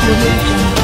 audio jungle.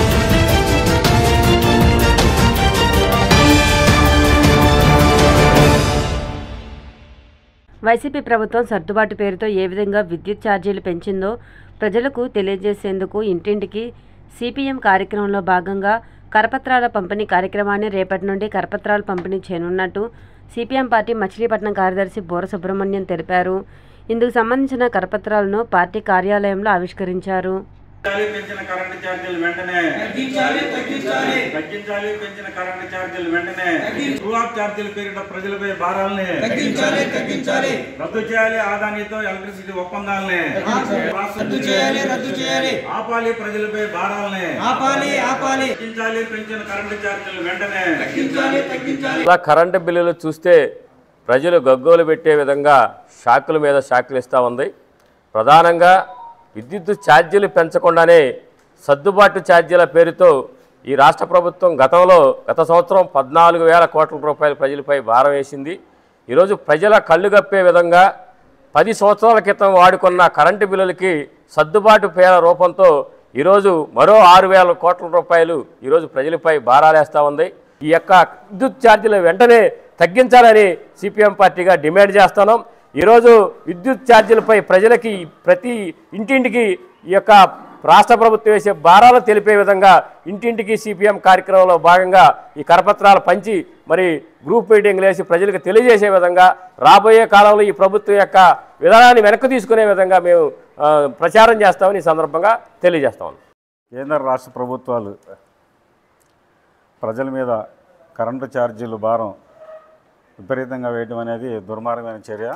YCP ప్రభుత్వం సర్దుబాటు పేరుతో ఏ విధంగా విద్యుత్ ఛార్జీలు పెంచిందో ప్రజలకు తెలియజేసేందుకు ఇంటింటికి సిపిఎం కార్యక్రమంలో భాగంగా కరపత్రాల పంపిణీ కార్యక్రమాన్ని రేపటి నుండి కరపత్రాలు పంపిణీ చేయనున్నట్టు సిపిఎం పార్టీ మచిలీపట్నం కార్యదర్శి బోర సుబ్రహ్మణ్యం తెలిపారు ఇందుకు సంబంధించిన కరపత్రాలను పార్టీ కార్యాలయంలో ఆవిష్కరించారు తగ్గించాలి పెంచిన కరెంటు ఛార్జీలు వెంటనే తగ్గించాలి తగ్గించాలి తగ్గించాలి పెంచిన కరెంటు ఛార్జీలు వెంటనే ట్రూ ఆఫ్ ఛార్జీలు పెరిగిన ప్రజలపై భారాల్ని తగ్గించాలి తగ్గించాలి రద్దు చేయాలి ఆదానితో ఎలక్ట్రిసిటీ ఒప్పందాలని రద్దు చేయాలి రద్దు చేయాలి ఆపాలి ప్రజలపై భారాల్ని ఆపాలి ఆపాలి తగ్గించాలి పెంచిన కరెంటు ఛార్జీలు వెంటనే తగ్గించాలి తగ్గించాలి ఇలా కరెంటు బిల్లులు చూస్తే ప్రజలు గగ్గోలు పెట్టే విధంగా షాకుల మీద షాకులు ఇస్తూ ఉంది ప్రధానంగా విద్యుత్ ఛార్జీలు పెంచకుండానే సర్దుబాటు ఛార్జీల పేరుతో ఈ రాష్ట్ర ప్రభుత్వం గతంలో గత సంవత్సరం పద్నాలుగు వేల కోట్ల రూపాయలు ప్రజలపై భారం వేసింది ఈరోజు ప్రజల కళ్ళు గప్పే విధంగా పది సంవత్సరాల క్రితం వాడుకున్న కరెంటు బిల్లులకి సర్దుబాటు పేర రూపంతో ఈరోజు మరో ఆరు వేల కోట్ల రూపాయలు ఈరోజు ప్రజలపై భారాలేస్తూ ఉంది ఈ యొక్క విద్యుత్ ఛార్జీలు వెంటనే తగ్గించాలని సిపిఎం పార్టీగా డిమాండ్ చేస్తున్నాం ఈరోజు విద్యుత్ ఛార్జీలపై ప్రజలకి ప్రతి ఇంటింటికి ఈ యొక్క రాష్ట్ర ప్రభుత్వం వేసే భారాలు తెలిపే విధంగా ఇంటింటికి సిపిఎం కార్యక్రమంలో భాగంగా ఈ కరపత్రాలు పంచి మరి గ్రూప్ మీటింగ్లు వేసి ప్రజలకు తెలియజేసే విధంగా రాబోయే కాలంలో ఈ ప్రభుత్వం యొక్క విధానాన్ని వెనక్కి తీసుకునే విధంగా మేము ఆ, ప్రచారం చేస్తామని ఈ సందర్భంగా తెలియజేస్తాం కేంద్ర రాష్ట్ర ప్రభుత్వాలు ప్రజల మీద కరెంటు ఛార్జీలు భారం విపరీతంగా వేయడం అనేది దుర్మార్గమైన చర్య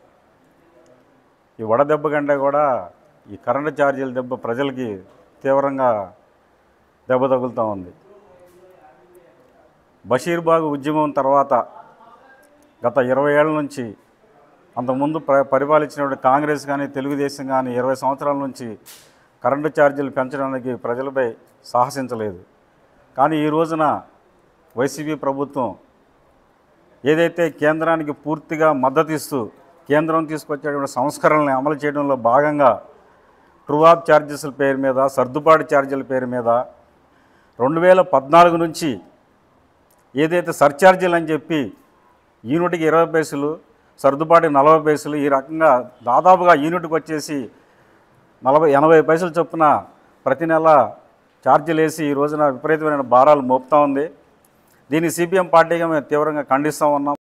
ఈ వడదెబ్బ కంటే కూడా ఈ కరెంటు ఛార్జీల దెబ్బ ప్రజలకి తీవ్రంగా దెబ్బ తగులుతూ ఉంది బషీర్బాగ్ ఉద్యమం తర్వాత గత ఇరవై ఏళ్ళ నుంచి అంతకుముందు ప్ర పరిపాలించినటువంటి కాంగ్రెస్ కానీ తెలుగుదేశం కానీ ఇరవై సంవత్సరాల నుంచి కరెంటు ఛార్జీలు పెంచడానికి ప్రజలపై సాహసించలేదు కానీ ఈ రోజున వైసీపీ ప్రభుత్వం ఏదైతే కేంద్రానికి పూర్తిగా మద్దతు ఇస్తూ కేంద్రం తీసుకొచ్చేటువంటి సంస్కరణల్ని అమలు చేయడంలో భాగంగా ట్రూ ఆఫ్ ఛార్జెస్ల పేరు మీద సర్దుబాటు ఛార్జీల పేరు మీద రెండు వేల పద్నాలుగు నుంచి ఏదైతే సర్ఛార్జీలు అని చెప్పి యూనిట్కి ఇరవై పైసలు సర్దుబాటు నలభై పైసలు ఈ రకంగా దాదాపుగా యూనిట్కి వచ్చేసి నలభై ఎనభై పైసలు చొప్పున ప్రతి నెల ఛార్జీలు వేసి ఈ రోజున విపరీతమైన భారాలు మోపుతా ఉంది దీన్ని సిపిఎం పార్టీగా మేము తీవ్రంగా ఖండిస్తూ ఉన్నాం